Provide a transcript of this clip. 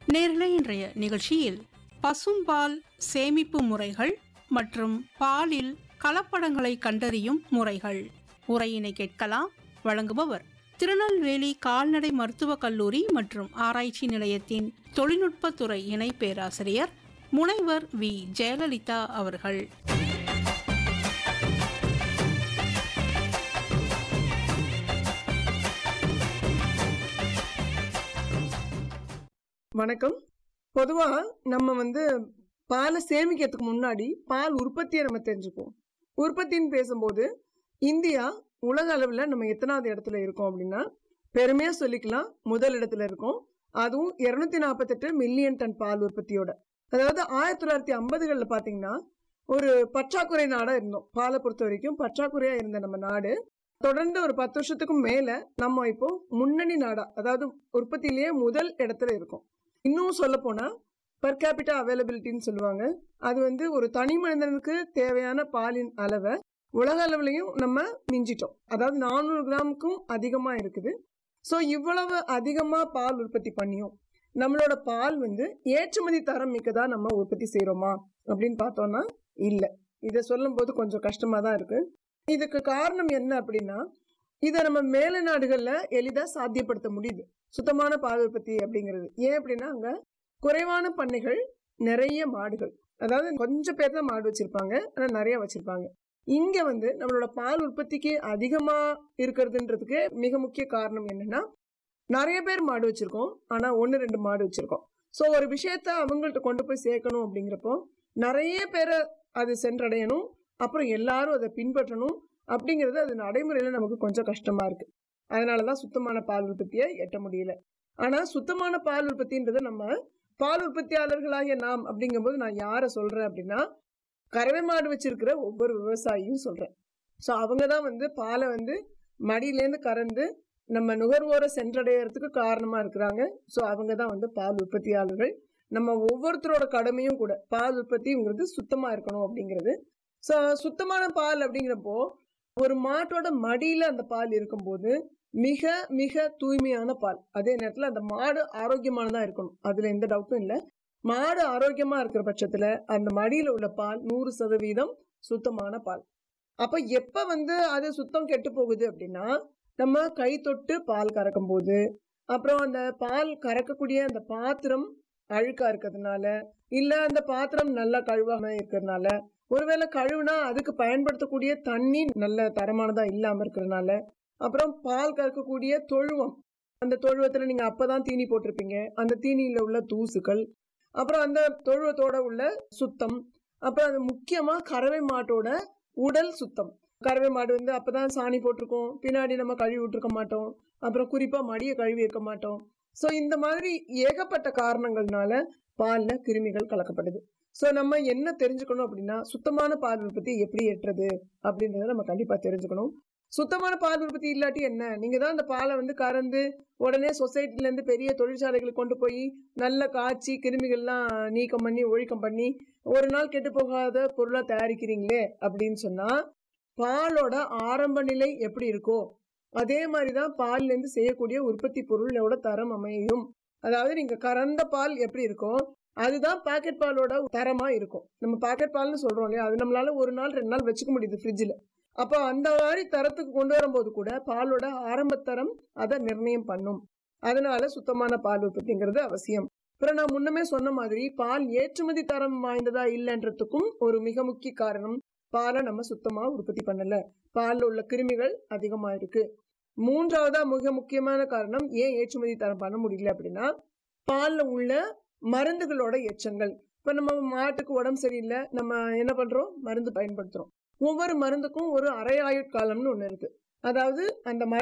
நேரலை இன்றைய நிகழ்ச்சியில் பசும்பால் சேமிப்பு முறைகள் மற்றும் பாலில் கலப்படங்களை கண்டறியும் முறைகள் உரையினை கேட்கலாம் வழங்குபவர் திருநெல்வேலி கால்நடை மருத்துவக் கல்லூரி மற்றும் ஆராய்ச்சி நிலையத்தின் தொழில்நுட்பத்துறை இணை பேராசிரியர் முனைவர் வி ஜெயலலிதா அவர்கள் வணக்கம் பொதுவா நம்ம வந்து பாலை சேமிக்கிறதுக்கு முன்னாடி பால் உற்பத்தியை நம்ம தெரிஞ்சுப்போம் உற்பத்தின்னு பேசும்போது இந்தியா உலக அளவில் நம்ம எத்தனாவது இடத்துல இருக்கோம் அப்படின்னா பெருமையா சொல்லிக்கலாம் முதல் இடத்துல இருக்கோம் அதுவும் இருநூத்தி நாற்பத்தெட்டு மில்லியன் டன் பால் உற்பத்தியோட அதாவது ஆயிரத்தி தொள்ளாயிரத்தி ஐம்பதுகளில் பார்த்தீங்கன்னா ஒரு பற்றாக்குறை நாடா இருந்தோம் பாலை பொறுத்த வரைக்கும் பற்றாக்குறையா இருந்த நம்ம நாடு தொடர்ந்து ஒரு பத்து வருஷத்துக்கும் மேல நம்ம இப்போ முன்னணி நாடா அதாவது உற்பத்தியிலேயே முதல் இடத்துல இருக்கோம் இன்னும் சொல்ல போனா பர் கேபிட்டா அவைலபிலிட்டின்னு சொல்லுவாங்க அது வந்து ஒரு தனி மனிதனுக்கு தேவையான பாலின் அளவை உலக அளவுலையும் நம்ம மிஞ்சிட்டோம் அதாவது நானூறு கிராமுக்கும் அதிகமா இருக்குது ஸோ இவ்வளவு அதிகமா பால் உற்பத்தி பண்ணியும் நம்மளோட பால் வந்து ஏற்றுமதி தரம் மிக்கதா நம்ம உற்பத்தி செய்றோமா அப்படின்னு பார்த்தோம்னா இல்லை இதை சொல்லும்போது கொஞ்சம் கஷ்டமா தான் இருக்கு இதுக்கு காரணம் என்ன அப்படின்னா இதை நம்ம மேலை நாடுகள்ல எளிதா சாத்தியப்படுத்த முடியுது சுத்தமான பால் உற்பத்தி அப்படிங்கிறது ஏன் அப்படின்னா அங்க குறைவான பண்ணைகள் நிறைய மாடுகள் அதாவது கொஞ்சம் பேர் தான் மாடு வச்சிருப்பாங்க ஆனா நிறைய வச்சிருப்பாங்க இங்க வந்து நம்மளோட பால் உற்பத்திக்கு அதிகமா இருக்கிறதுன்றதுக்கு மிக முக்கிய காரணம் என்னன்னா நிறைய பேர் மாடு வச்சிருக்கோம் ஆனா ஒன்னு ரெண்டு மாடு வச்சிருக்கோம் ஸோ ஒரு விஷயத்த அவங்கள்ட்ட கொண்டு போய் சேர்க்கணும் அப்படிங்கிறப்போ நிறைய பேரை அது சென்றடையணும் அப்புறம் எல்லாரும் அதை பின்பற்றணும் அப்படிங்கிறது அது நடைமுறையில் நமக்கு கொஞ்சம் கஷ்டமா இருக்கு அதனால தான் சுத்தமான பால் உற்பத்தியை எட்ட முடியல ஆனா சுத்தமான பால் உற்பத்தின்றதை நம்ம பால் உற்பத்தியாளர்களாகிய நாம் அப்படிங்கும்போது நான் யாரை சொல்றேன் அப்படின்னா கறவை மாடு வச்சிருக்கிற ஒவ்வொரு விவசாயியும் சொல்றேன் ஸோ அவங்க தான் வந்து பாலை வந்து மடியிலேருந்து கறந்து நம்ம நுகர்வோரை சென்றடையறதுக்கு காரணமா இருக்கிறாங்க ஸோ அவங்க தான் வந்து பால் உற்பத்தியாளர்கள் நம்ம ஒவ்வொருத்தரோட கடமையும் கூட பால் உற்பத்திங்கிறது சுத்தமா இருக்கணும் அப்படிங்கிறது ஸோ சுத்தமான பால் அப்படிங்கிறப்போ ஒரு மாட்டோட மடியில அந்த பால் இருக்கும்போது மிக மிக தூய்மையான பால் அதே நேரத்தில் அந்த மாடு ஆரோக்கியமானதா இருக்கணும் அதுல எந்த டவுட்டும் இல்லை மாடு ஆரோக்கியமா இருக்கிற பட்சத்துல அந்த மடியில உள்ள பால் நூறு சதவீதம் சுத்தமான பால் அப்ப எப்ப வந்து அது சுத்தம் கெட்டு போகுது அப்படின்னா நம்ம கை தொட்டு பால் கறக்கும் போது அப்புறம் அந்த பால் கறக்கக்கூடிய அந்த பாத்திரம் அழுக்கா இருக்கிறதுனால இல்ல அந்த பாத்திரம் நல்லா கழுவாம இருக்கிறதுனால ஒருவேளை கழுவுனா அதுக்கு பயன்படுத்தக்கூடிய தண்ணி நல்ல தரமானதா இல்லாம இருக்கிறதுனால அப்புறம் பால் கறக்கக்கூடிய தொழுவம் அந்த தொழுவத்துல நீங்க அப்பதான் தீனி போட்டிருப்பீங்க அந்த தீனியில உள்ள தூசுகள் அப்புறம் அந்த தொழுவத்தோட உள்ள சுத்தம் அப்புறம் அது முக்கியமா கறவை மாட்டோட உடல் சுத்தம் கறவை மாடு வந்து அப்பதான் சாணி போட்டிருக்கோம் பின்னாடி நம்ம கழுவி விட்டுருக்க மாட்டோம் அப்புறம் குறிப்பா மடியை கழுவி இருக்க மாட்டோம் ஸோ இந்த மாதிரி ஏகப்பட்ட காரணங்கள்னால பால்ல கிருமிகள் கலக்கப்படுது ஸோ நம்ம என்ன தெரிஞ்சுக்கணும் அப்படின்னா சுத்தமான பால் உற்பத்தி எப்படி ஏற்றுறது அப்படின்றத நம்ம கண்டிப்பா தெரிஞ்சுக்கணும் சுத்தமான பால் உற்பத்தி இல்லாட்டி என்ன நீங்க தான் அந்த பாலை வந்து கறந்து உடனே சொசைட்டில இருந்து பெரிய தொழிற்சாலைகளுக்கு கொண்டு போய் நல்ல காய்ச்சி கிருமிகள்லாம் நீக்கம் பண்ணி ஒழிக்கம் பண்ணி ஒரு நாள் கெட்டு போகாத பொருளா தயாரிக்கிறீங்களே அப்படின்னு சொன்னா பாலோட ஆரம்ப நிலை எப்படி இருக்கோ அதே மாதிரிதான் பால்ல இருந்து செய்யக்கூடிய உற்பத்தி பொருளோட தரம் அமையும் அதாவது நீங்க கறந்த பால் எப்படி இருக்கும் அதுதான் பாக்கெட் பாலோட தரமா இருக்கும் நம்ம பாக்கெட் பால்னு சொல்றோம் இல்லையா அது நம்மளால ஒரு நாள் ரெண்டு நாள் வச்சுக்க முடியுது ஃப்ரிட்ஜில் அப்போ அந்த மாதிரி தரத்துக்கு கொண்டு வரும்போது கூட பாலோட ஆரம்ப தரம் அதை நிர்ணயம் பண்ணும் அதனால சுத்தமான பால் உற்பத்திங்கிறது அவசியம் அப்புறம் நான் முன்னமே சொன்ன மாதிரி பால் ஏற்றுமதி தரம் வாய்ந்ததா இல்லைன்றதுக்கும் ஒரு மிக முக்கிய காரணம் பாலை நம்ம சுத்தமா உற்பத்தி பண்ணல பால்ல உள்ள கிருமிகள் அதிகமா இருக்கு மூன்றாவதா மிக முக்கியமான காரணம் ஏன் ஏற்றுமதி தரம் பண்ண முடியல அப்படின்னா பால்ல உள்ள மருந்துகளோட எச்சங்கள் இப்ப நம்ம மாட்டுக்கு உடம்பு சரியில்லை நம்ம என்ன பண்றோம் மருந்து பயன்படுத்துறோம் ஒவ்வொரு மருந்துக்கும் ஒரு அரை ஆயுட்காலம்னு ஒண்ணு இருக்கு அதாவது அந்த